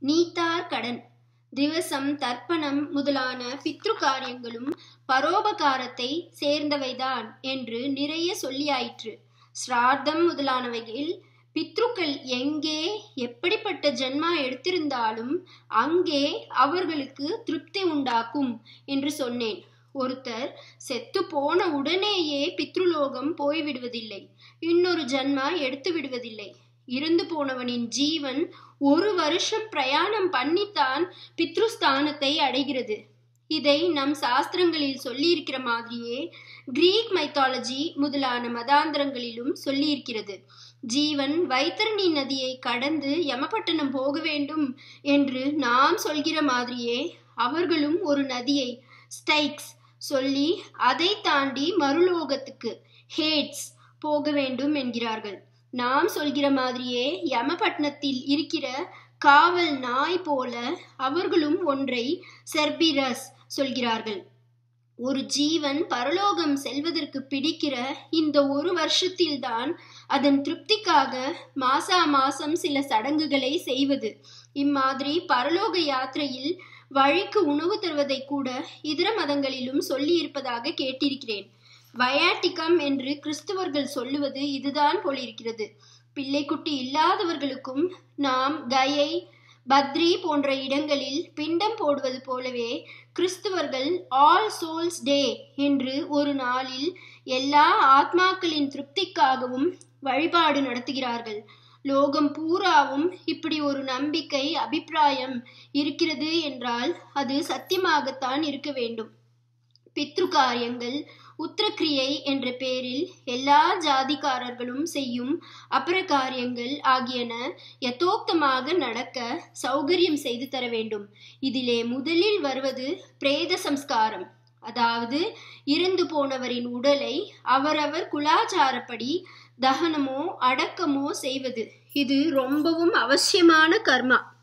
நீத்தார் கடன் திவசம் தர்ப்பணம் முதலான பித்ரு காரியங்களும் பரோபகாரத்தை சேர்ந்தவைதான் என்று நிறைய சொல்லியாயிற்று ஸ்ரார்த்தம் முதலானவைகளில் பித்ருக்கள் எங்கே எப்படிப்பட்ட ஜென்மா எடுத்திருந்தாலும் அங்கே அவர்களுக்கு திருப்தி உண்டாக்கும் என்று சொன்னேன் ஒருத்தர் செத்து போன உடனேயே பித்ருலோகம் போய்விடுவதில்லை இன்னொரு ஜன்மா எடுத்து விடுவதில்லை இருந்து போனவனின் ஜீவன் ஒரு வருஷம் பிரயாணம் பண்ணித்தான் பித்ருஸ்தானத்தை அடைகிறது இதை நம் சாஸ்திரங்களில் சொல்லியிருக்கிற மாதிரியே கிரீக் மைத்தாலஜி முதலான மதாந்திரங்களிலும் சொல்லியிருக்கிறது ஜீவன் வைத்தரணி நதியை கடந்து யமபட்டணம் போக வேண்டும் என்று நாம் சொல்கிற மாதிரியே அவர்களும் ஒரு நதியை ஸ்டைக்ஸ் சொல்லி அதை தாண்டி மறுலோகத்துக்கு ஹேட்ஸ் போக வேண்டும் என்கிறார்கள் நாம் சொல்கிற மாதிரியே யமபட்னத்தில் இருக்கிற காவல் நாய் போல அவர்களும் ஒன்றை செர்பிரஸ் சொல்கிறார்கள் ஒரு ஜீவன் பரலோகம் செல்வதற்கு பிடிக்கிற இந்த ஒரு வருஷத்தில்தான் அதன் திருப்திக்காக மாசா மாசம் சில சடங்குகளை செய்வது இம்மாதிரி பரலோக யாத்திரையில் வழிக்கு உணவு தருவதை கூட இதர மதங்களிலும் சொல்லி இருப்பதாக கேட்டிருக்கிறேன் வயாட்டிக்கம் என்று கிறிஸ்துவர்கள் சொல்லுவது இதுதான் போலிருக்கிறது பிள்ளைக்குட்டி இல்லாதவர்களுக்கும் நாம் கயை பத்ரி போன்ற இடங்களில் பிண்டம் போடுவது போலவே கிறிஸ்துவர்கள் ஆல் சோல்ஸ் டே என்று ஒரு நாளில் எல்லா ஆத்மாக்களின் திருப்திக்காகவும் வழிபாடு நடத்துகிறார்கள் லோகம் பூராவும் இப்படி ஒரு நம்பிக்கை அபிப்பிராயம் இருக்கிறது என்றால் அது சத்தியமாகத்தான் இருக்க வேண்டும் பித்ரு காரியங்கள் உத்திரக்கிரியை என்ற பெயரில் எல்லா ஜாதிக்காரர்களும் செய்யும் அப்புற காரியங்கள் ஆகியன யதோக்தமாக நடக்க சௌகரியம் செய்து தர வேண்டும் இதிலே முதலில் வருவது பிரேத சம்ஸ்காரம் அதாவது இறந்து போனவரின் உடலை அவரவர் குலாச்சாரப்படி தகனமோ அடக்கமோ செய்வது இது ரொம்பவும் அவசியமான கர்மா